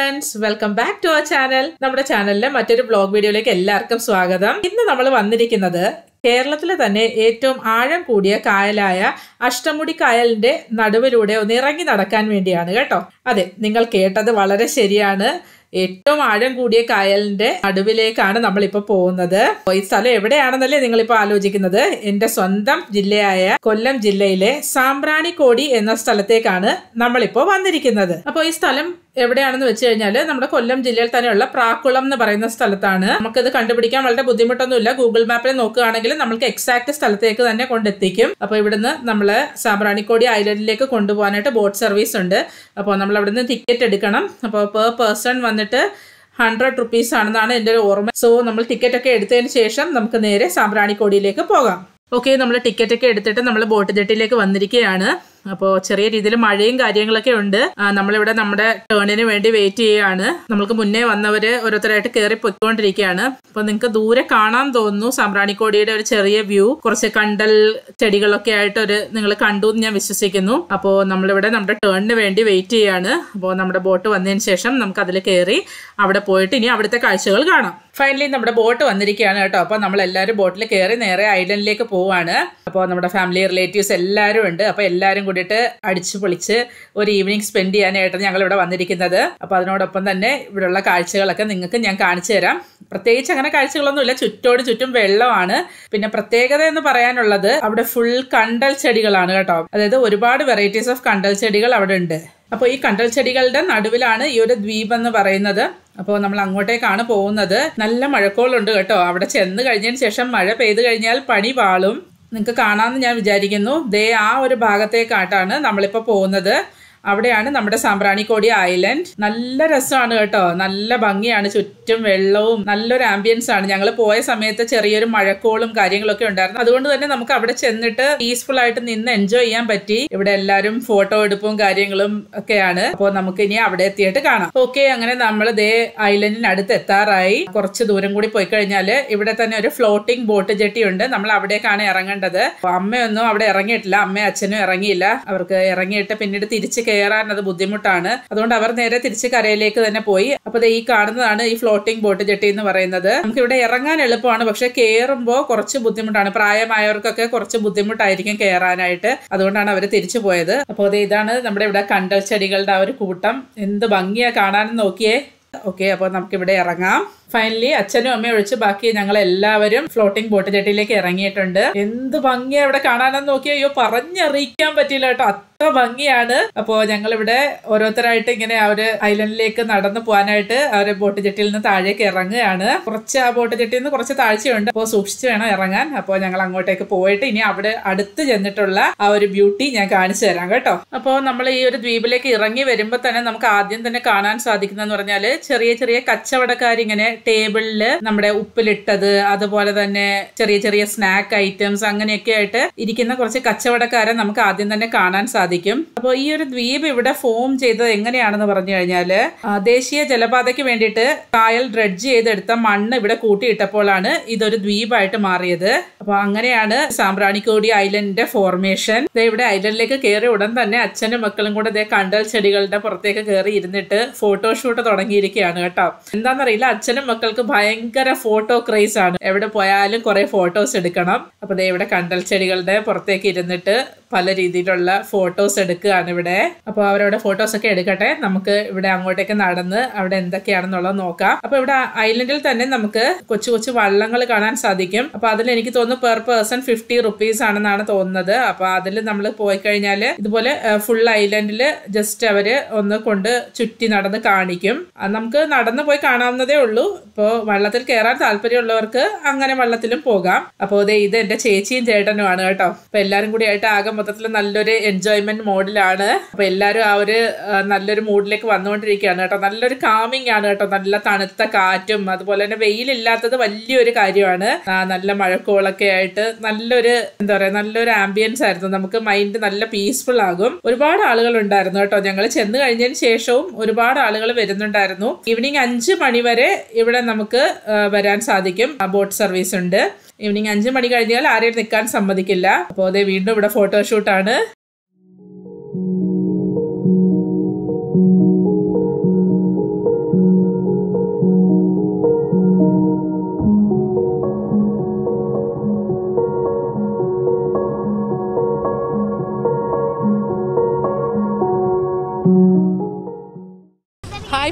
friends welcome back to our channel നമ്മുടെ ചാനലിലെ മറ്റൊരു ബ്ലോഗ് വീഡിയോയിലേക്ക് എല്ലാവർക്കും സ്വാഗതം ഇന്ന് നമ്മൾ വന്നിരിക്കുന്നത് കേരളത്തിലെ തന്നെ ഏറ്റവും ആഴം കൂടിയ കായലായ അഷ്ടമുടി കായലിന്റെ നടുവിലൂടെ ഒന്ന് ഇറങ്ങി നടക്കാൻ വേണ്ടിയാണ് കേട്ടോ അതെ നിങ്ങൾ കേട്ടത് വളരെ ശരിയാണ് ഏറ്റവും ആഴം കൂടിയ കായലിന്റെ നടുവിലേക്കാണ് നമ്മളിപ്പോ പോകുന്നത് ഈ സ്ഥലം എവിടെയാണെന്നല്ലേ നിങ്ങളിപ്പോ ആലോചിക്കുന്നത് എന്റെ സ്വന്തം ജില്ലയായ കൊല്ലം ജില്ലയിലെ സാമ്പ്രാണിക്കോടി എന്ന സ്ഥലത്തേക്കാണ് നമ്മളിപ്പോ വന്നിരിക്കുന്നത് അപ്പോൾ ഈ സ്ഥലം എവിടെയാണെന്ന് വെച്ച് കഴിഞ്ഞാൽ നമ്മുടെ കൊല്ലം ജില്ലയിൽ തന്നെയുള്ള പ്രാക്കുളം എന്ന് പറയുന്ന സ്ഥലത്താണ് നമുക്കിത് കണ്ടുപിടിക്കാൻ വളരെ ബുദ്ധിമുട്ടൊന്നുമില്ല ഗൂഗിൾ മാപ്പിൽ നോക്കുകയാണെങ്കിൽ നമുക്ക് എക്സാക്ട് സ്ഥലത്തേക്ക് തന്നെ കൊണ്ടെത്തിക്കും അപ്പോൾ ഇവിടുന്ന് നമ്മൾ സാമ്പ്രാണിക്കോടി ഐലൻഡിലേക്ക് കൊണ്ടുപോകാനായിട്ട് ബോട്ട് സർവീസ് ഉണ്ട് അപ്പോൾ നമ്മൾ അവിടുന്ന് ടിക്കറ്റ് എടുക്കണം അപ്പോൾ പെർ പേഴ്സൺ വന്നിട്ട് ഹൺഡ്രഡ് റുപ്പീസ് ആണെന്നാണ് എൻ്റെ ഒരു ഓർമ്മ സോ നമ്മൾ ടിക്കറ്റ് ഒക്കെ എടുത്തതിന് ശേഷം നമുക്ക് നേരെ സാമ്പ്രാണിക്കോടിയിലേക്ക് പോകാം ഓക്കെ നമ്മൾ ടിക്കറ്റ് ഒക്കെ എടുത്തിട്ട് നമ്മൾ ബോട്ട് ജെട്ടിലേക്ക് വന്നിരിക്കുകയാണ് അപ്പോൾ ചെറിയ രീതിയിൽ മഴയും കാര്യങ്ങളൊക്കെ ഉണ്ട് ആ, നമ്മളിവിടെ നമ്മുടെ ടേണിന് വേണ്ടി വെയിറ്റ് ചെയ്യുകയാണ് നമ്മൾക്ക് മുന്നേ വന്നവര് ഓരോരുത്തരായിട്ട് കയറി പൊയ്ക്കൊണ്ടിരിക്കുകയാണ് അപ്പൊ നിങ്ങൾക്ക് ദൂരെ കാണാൻ തോന്നുന്നു സാമ്പ്രാണിക്കോടിയുടെ ഒരു ചെറിയ വ്യൂ കുറച്ച് കണ്ടൽ ചെടികളൊക്കെ ആയിട്ട് ഒരു നിങ്ങൾ കണ്ടു എന്ന് ഞാൻ വിശ്വസിക്കുന്നു അപ്പോൾ നമ്മളിവിടെ നമ്മുടെ ടേണിന് വേണ്ടി വെയിറ്റ് ചെയ്യാണ് അപ്പോൾ നമ്മുടെ ബോട്ട് വന്നതിന് ശേഷം നമുക്ക് അതിൽ കയറി അവിടെ പോയിട്ട് ഇനി അവിടുത്തെ കാഴ്ചകൾ കാണാം ഫൈനലി നമ്മുടെ ബോട്ട് വന്നിരിക്കുകയാണ് കേട്ടോ അപ്പോൾ നമ്മൾ എല്ലാവരും ബോട്ടിൽ കയറി നേരെ ഐലൻഡിലേക്ക് പോവാണ് അപ്പോൾ നമ്മുടെ ഫാമിലി റിലേറ്റീവ്സ് എല്ലാവരും ഉണ്ട് അപ്പോൾ എല്ലാവരും കൂടിയിട്ട് അടിച്ചു പൊളിച്ച് ഒരു ഈവനിങ് സ്പെൻഡ് ചെയ്യാനായിട്ടാണ് ഞങ്ങൾ ഇവിടെ വന്നിരിക്കുന്നത് അപ്പോൾ അതിനോടൊപ്പം തന്നെ ഇവിടെയുള്ള കാഴ്ചകളൊക്കെ നിങ്ങൾക്ക് ഞാൻ കാണിച്ചു തരാം പ്രത്യേകിച്ച് അങ്ങനെ കാഴ്ചകളൊന്നുമില്ല ചുറ്റോട് ചുറ്റും വെള്ളമാണ് പിന്നെ പ്രത്യേകത എന്ന് പറയാനുള്ളത് അവിടെ ഫുൾ കണ്ടൽ ചെടികളാണ് കേട്ടോ അതായത് ഒരുപാട് വെറൈറ്റീസ് ഓഫ് കണ്ടൽ ചെടികൾ അവിടെ ഉണ്ട് അപ്പോൾ ഈ കണ്ടൽ ചെടികളുടെ നടുവിലാണ് ഈ ഒരു ദ്വീപ് എന്ന് പറയുന്നത് അപ്പോൾ നമ്മൾ അങ്ങോട്ടേക്കാണ് പോകുന്നത് നല്ല മഴക്കോളുണ്ട് കേട്ടോ അവിടെ ചെന്ന് കഴിഞ്ഞതിന് ശേഷം മഴ പെയ്തു കഴിഞ്ഞാൽ പണി പാളും നിങ്ങൾക്ക് കാണാമെന്ന് ഞാൻ വിചാരിക്കുന്നു ദേ ആ ഒരു ഭാഗത്തേക്കായിട്ടാണ് നമ്മളിപ്പോൾ പോകുന്നത് അവിടെയാണ് നമ്മുടെ സാമ്പ്രാണിക്കോടി ഐലൻഡ് നല്ല രസമാണ് കേട്ടോ നല്ല ഭംഗിയാണ് ചുറ്റും വെള്ളവും നല്ലൊരു ആംബിയൻസ് ആണ് ഞങ്ങൾ പോയ സമയത്ത് ചെറിയൊരു മഴക്കോളും കാര്യങ്ങളൊക്കെ ഉണ്ടായിരുന്നു അതുകൊണ്ട് തന്നെ നമുക്ക് അവിടെ ചെന്നിട്ട് പീസ്ഫുൾ ആയിട്ട് നിന്ന് എൻജോയ് ചെയ്യാൻ പറ്റി ഇവിടെ എല്ലാവരും ഫോട്ടോ എടുപ്പും കാര്യങ്ങളും ഒക്കെയാണ് അപ്പോൾ നമുക്ക് ഇനി അവിടെ എത്തിയിട്ട് കാണാം ഓക്കെ അങ്ങനെ നമ്മൾ ദേ ഐലൻഡിന് അടുത്ത് എത്താറായി കുറച്ച് ദൂരം കൂടി പോയി കഴിഞ്ഞാല് ഇവിടെ തന്നെ ഒരു ഫ്ലോട്ടിംഗ് ബോട്ട് ജെട്ടി ഉണ്ട് നമ്മൾ അവിടേക്കാണ് ഇറങ്ങേണ്ടത് അപ്പൊ അമ്മയൊന്നും അവിടെ ഇറങ്ങിയിട്ടില്ല അമ്മയും അച്ഛനും ഇറങ്ങിയില്ല അവർക്ക് ഇറങ്ങിയിട്ട് പിന്നീട് തിരിച്ച് കയറാൻ അത് ബുദ്ധിമുട്ടാണ് അതുകൊണ്ട് അവർ നേരെ തിരിച്ച് കരയിലേക്ക് തന്നെ പോയി അപ്പൊ ദേ ഈ കാണുന്നതാണ് ഈ ഫ്ലോട്ടിംഗ് ബോട്ട് ജെട്ടി എന്ന് പറയുന്നത് നമുക്ക് ഇവിടെ ഇറങ്ങാൻ എളുപ്പമാണ് പക്ഷെ കയറുമ്പോൾ കുറച്ച് ബുദ്ധിമുട്ടാണ് പ്രായമായവർക്കൊക്കെ കുറച്ച് ബുദ്ധിമുട്ടായിരിക്കും കയറാനായിട്ട് അതുകൊണ്ടാണ് അവർ തിരിച്ചു പോയത് അപ്പോൾ ദേ ഇതാണ് നമ്മുടെ ഇവിടെ കണ്ടൽ ചെടികളുടെ ആ ഒരു കൂട്ടം എന്ത് ഭംഗിയാ കാണാനും നോക്കിയേ ഓക്കെ അപ്പോൾ നമുക്കിവിടെ ഇറങ്ങാം ഫൈനലി അച്ഛനും അമ്മയും ഒഴിച്ച് ബാക്കി ഞങ്ങൾ എല്ലാവരും ഫ്ലോട്ടിംഗ് ബോട്ട് ജെട്ടിയിലേക്ക് ഇറങ്ങിയിട്ടുണ്ട് എന്ത് ഭംഗിയാ ഇവിടെ കാണാനെന്ന് നോക്കിയോ അയ്യോ പറഞ്ഞറിയിക്കാൻ പറ്റില്ല കേട്ടോ അത്ര ഭംഗിയാണ് അപ്പോൾ ഞങ്ങൾ ഇവിടെ ഓരോരുത്തരായിട്ട് ഇങ്ങനെ ആ ഒരു ഐലൻഡിലേക്ക് നടന്നു പോകാനായിട്ട് ആ ഒരു ബോട്ട് ജെട്ടിയിൽ നിന്ന് താഴേക്ക് ഇറങ്ങുകയാണ് കുറച്ച് ആ ബോട്ട് ജെട്ടിയിൽ നിന്ന് കുറച്ച് താഴ്ചയുണ്ട് അപ്പോൾ സൂക്ഷിച്ച് വേണം ഇറങ്ങാൻ അപ്പോൾ ഞങ്ങൾ അങ്ങോട്ടേക്ക് പോയിട്ട് ഇനി അവിടെ അടുത്ത് ചെന്നിട്ടുള്ള ആ ഒരു ബ്യൂട്ടി ഞാൻ കാണിച്ചു തരാം കേട്ടോ അപ്പോൾ നമ്മൾ ഈ ഒരു ദ്വീപിലേക്ക് ഇറങ്ങി വരുമ്പോൾ തന്നെ നമുക്ക് ആദ്യം തന്നെ കാണാൻ സാധിക്കുന്നതെന്ന് പറഞ്ഞാൽ ചെറിയ ചെറിയ കച്ചവടക്കാരിങ്ങനെ ടേബിളിൽ നമ്മുടെ ഉപ്പിലിട്ടത് അതുപോലെ തന്നെ ചെറിയ ചെറിയ സ്നാക്ക് ഐറ്റംസ് അങ്ങനെയൊക്കെ ആയിട്ട് ഇരിക്കുന്ന കുറച്ച് കച്ചവടക്കാരെ നമുക്ക് ആദ്യം തന്നെ കാണാൻ സാധിക്കും അപ്പോൾ ഈ ഒരു ദ്വീപ് ഇവിടെ ഫോം ചെയ്തത് എങ്ങനെയാണെന്ന് പറഞ്ഞു കഴിഞ്ഞാല് ആ, ദേശീയ ജലപാതയ്ക്ക് വേണ്ടിയിട്ട് കായൽ ഡ്രഡ്ജ് ചെയ്തെടുത്ത മണ്ണ് ഇവിടെ കൂട്ടിയിട്ടപ്പോഴാണ് ഇതൊരു ദ്വീപായിട്ട് മാറിയത് അപ്പൊ അങ്ങനെയാണ് സാമ്പ്രാണിക്കോടി ഐലൻഡിന്റെ ഫോർമേഷൻ ദേ ഇവിടെ ഐലൻഡിലേക്ക് കയറി ഉടൻ തന്നെ അച്ഛനും മക്കളും കൂടെ ദേ കണ്ടൽ ചെടികളുടെ പുറത്തേക്ക് കയറി ഇരുന്നിട്ട് ഫോട്ടോഷൂട്ട് തുടങ്ങിയിരിക്കുകയാണ് കേട്ടോ എന്താണെന്നറിയില്ല അച്ഛനും മക്കൾക്ക് ഭയങ്കര ഫോട്ടോ ക്രേസ് ആണ് എവിടെ പോയാലും കുറെ ഫോട്ടോസ് എടുക്കണം അപ്പൊ ദേ ഇവിടെ കണ്ടൽ ചെടികളുടെ പുറത്തേക്ക് ഇരുന്നിട്ട് പല രീതിയിലുള്ള ഫോട്ടോസ് എടുക്കുകയാണ് ഇവിടെ അപ്പോൾ അവരവിടെ ഫോട്ടോസ് ഒക്കെ എടുക്കട്ടെ നമുക്ക് ഇവിടെ അങ്ങോട്ടേക്ക് നടന്ന് അവിടെ എന്തൊക്കെയാണെന്നുള്ളത് നോക്കാം അപ്പൊ ഇവിടെ ഐലൻഡിൽ തന്നെ നമുക്ക് കൊച്ചു കൊച്ചു വള്ളങ്ങൾ കാണാൻ സാധിക്കും അപ്പൊ അതിൽ എനിക്ക് തോന്നുന്നു പെർ പേഴ്സൺ ഫിഫ്റ്റി റുപ്പീസ് ആണെന്നാണ് തോന്നുന്നത് അപ്പൊ അതിൽ നമ്മൾ പോയി കഴിഞ്ഞാൽ ഇതുപോലെ ഫുൾ ഐലൻഡിൽ ജസ്റ്റ് അവര് ഒന്ന് കൊണ്ട് ചുറ്റി നടന്ന് കാണിക്കും അത് നമുക്ക് നടന്നു പോയി കാണാവുന്നതേ ഉള്ളൂ ഇപ്പോൾ വള്ളത്തിൽ കയറാൻ താല്പര്യമുള്ളവർക്ക് അങ്ങനെ വള്ളത്തിലും പോകാം അപ്പോൾ ദേ ഇത് എന്റെ ചേച്ചിയും ചേട്ടനുമാണ് കേട്ടോ അപ്പൊ എല്ലാരും കൂടി ആയിട്ട് ആകെ മൊത്തത്തിൽ നല്ലൊരു എൻജോയ്മെന്റ് മോഡിലാണ് അപ്പൊ എല്ലാരും ആ ഒരു ആ, നല്ലൊരു മൂഡിലേക്ക് വന്നുകൊണ്ടിരിക്കുകയാണ് കേട്ടോ നല്ലൊരു കാമിങ് ആണ് കേട്ടോ നല്ല തണുത്ത കാറ്റും അതുപോലെ തന്നെ വെയിലില്ലാത്തത് വലിയൊരു കാര്യമാണ് ആ, നല്ല മഴക്കോളൊക്കെ ആയിട്ട് നല്ലൊരു എന്താ പറയാ നല്ലൊരു ആംബിയൻസ് ആയിരുന്നു നമുക്ക് മൈൻഡ് നല്ല പീസ്ഫുൾ ആകും ഒരുപാട് ആളുകൾ ഉണ്ടായിരുന്നു കേട്ടോ ഞങ്ങൾ ചെന്ന് കഴിഞ്ഞതിന് ശേഷവും ഒരുപാട് ആളുകൾ വരുന്നുണ്ടായിരുന്നു ഈവനിങ് അഞ്ച് മണി വരെ ഇവിടെ നമുക്ക് ആ, വരാൻ സാധിക്കും ബോട്ട് സർവീസ് ഉണ്ട് ഈവനിങ് അഞ്ച് മണി കഴിഞ്ഞാൽ ആരെയും നിൽക്കാൻ സമ്മതിക്കില്ല അപ്പോൾ അതേ വീണ്ടും ഇവിടെ ഫോട്ടോഷൂട്ടാണ്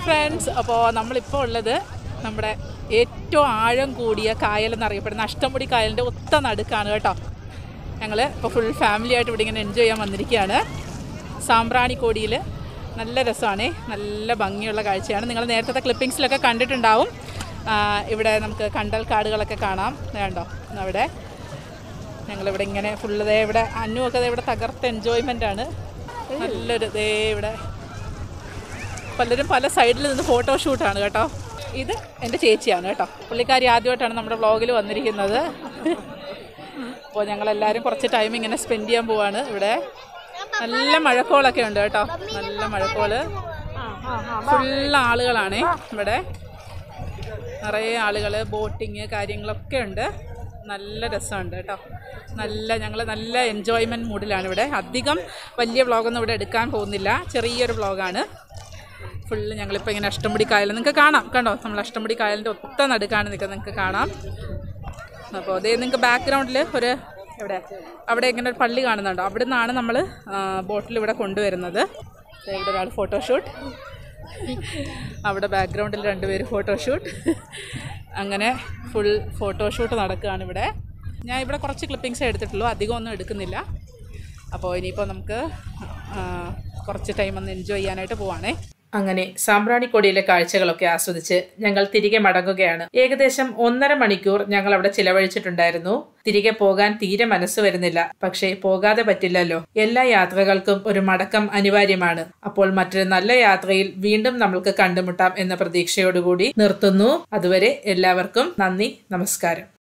ഹായ് ഫ്രണ്ട്സ് അപ്പോൾ നമ്മളിപ്പോൾ ഉള്ളത് നമ്മുടെ ഏറ്റവും ആഴം കൂടിയ കായൽ എന്നറിയപ്പെടുന്ന അഷ്ടമുടി കായലിൻ്റെ ഒത്ത നടുക്കാണ് കേട്ടോ ഞങ്ങൾ ഇപ്പോൾ ഫുൾ ഫാമിലി ആയിട്ട് ഇവിടെ ഇങ്ങനെ എൻജോയ് ചെയ്യാൻ വന്നിരിക്കുകയാണ് സാമ്പ്രാണിക്കോടിയിൽ നല്ല രസമാണ് നല്ല ഭംഗിയുള്ള കാഴ്ചയാണ് നിങ്ങൾ നേരത്തെ ക്ലിപ്പിങ്സിലൊക്കെ കണ്ടിട്ടുണ്ടാവും ആ, ഇവിടെ നമുക്ക് കണ്ടൽ കാടുകളൊക്കെ കാണാം വേണ്ടോ അവിടെ ഞങ്ങളിവിടെ ഇങ്ങനെ ഫുള്ള് ദേ ഇവിടെ അന്നുവൊക്കെ ദേ ഇവിടെ തകർത്ത എൻജോയ്മെൻ്റ് ആണ് നല്ലൊരു ദേ ഇവിടെ പലരും പല സൈഡിൽ നിന്ന് ഫോട്ടോഷൂട്ടാണ് കേട്ടോ ഇത് എൻ്റെ ചേച്ചിയാണ് കേട്ടോ പുള്ളിക്കാരി ആദ്യമായിട്ടാണ് നമ്മുടെ വ്ളോഗിൽ വന്നിരിക്കുന്നത് അപ്പോൾ ഞങ്ങളെല്ലാവരും കുറച്ച് ടൈം ഇങ്ങനെ സ്പെൻഡ് ചെയ്യാൻ പോവാണ് ഇവിടെ നല്ല മഴക്കോളൊക്കെ ഉണ്ട് കേട്ടോ നല്ല മഴക്കോള് ഫുൾ ആളുകളാണ് ഇവിടെ നിറയെ ആളുകൾ ബോട്ടിങ് കാര്യങ്ങളൊക്കെ ഉണ്ട് നല്ല രസമുണ്ട് കേട്ടോ നല്ല ഞങ്ങൾ നല്ല എൻജോയ്മെൻറ്റ് മൂഡിലാണ് ഇവിടെ അധികം വലിയ വ്ളോഗൊന്നും ഇവിടെ എടുക്കാൻ പോകുന്നില്ല ചെറിയൊരു വ്ളോഗാണ് ഫുള്ള് ഞങ്ങളിപ്പോൾ ഇങ്ങനെ അഷ്ടമുടി കായൽ നിങ്ങൾക്ക് കാണാം കണ്ടോ നമ്മൾ അഷ്ടമുടി കായലിൻ്റെ ഒത്ത നടുക്കാണ് നിൽക്കുന്നത് നിങ്ങൾക്ക് കാണാം അപ്പോൾ അതേ നിങ്ങൾക്ക് ബാക്ക്ഗ്രൗണ്ടിൽ ഒരു എവിടെ അവിടെ ഇങ്ങനെ ഒരു പള്ളി കാണുന്നുണ്ടോ അവിടെ നിന്നാണ് നമ്മൾ ബോട്ടിൽ ഇവിടെ കൊണ്ടുവരുന്നത് ദേ ഇവിടെ ഒരാൾ ഫോട്ടോഷൂട്ട് അവിടെ ബാക്ക്ഗ്രൗണ്ടിൽ രണ്ടുപേര് ഫോട്ടോഷൂട്ട് അങ്ങനെ ഫുൾ ഫോട്ടോഷൂട്ട് നടക്കുകയാണ് ഇവിടെ ഞാൻ ഇവിടെ കുറച്ച് ക്ലിപ്പിങ്സേ എടുത്തിട്ടുള്ളൂ അധികം ഒന്നും എടുക്കുന്നില്ല അപ്പോൾ ഇനിയിപ്പോൾ നമുക്ക് ആ, കുറച്ച് ടൈം ഒന്ന് എൻജോയ് ചെയ്യാനായിട്ട് പോവാണേ അങ്ങനെ സാമ്പ്രാണിക്കൊടിയിലെ കാഴ്ചകളൊക്കെ ആസ്വദിച്ച് ഞങ്ങൾ തിരികെ മടങ്ങുകയാണ് ഏകദേശം ഒന്നര മണിക്കൂർ ഞങ്ങൾ അവിടെ ചിലവഴിച്ചിട്ടുണ്ടായിരുന്നു തിരികെ പോകാൻ തീരെ മനസ്സ് വരുന്നില്ല പക്ഷേ പോകാതെ പറ്റില്ലല്ലോ എല്ലാ യാത്രകൾക്കും ഒരു മടക്കം അനിവാര്യമാണ് അപ്പോൾ മറ്റൊരു നല്ല യാത്രയിൽ വീണ്ടും നമ്മൾക്ക് കണ്ടുമുട്ടാം എന്ന പ്രതീക്ഷയോടുകൂടി നിർത്തുന്നു അതുവരെ എല്ലാവർക്കും നന്ദി നമസ്കാരം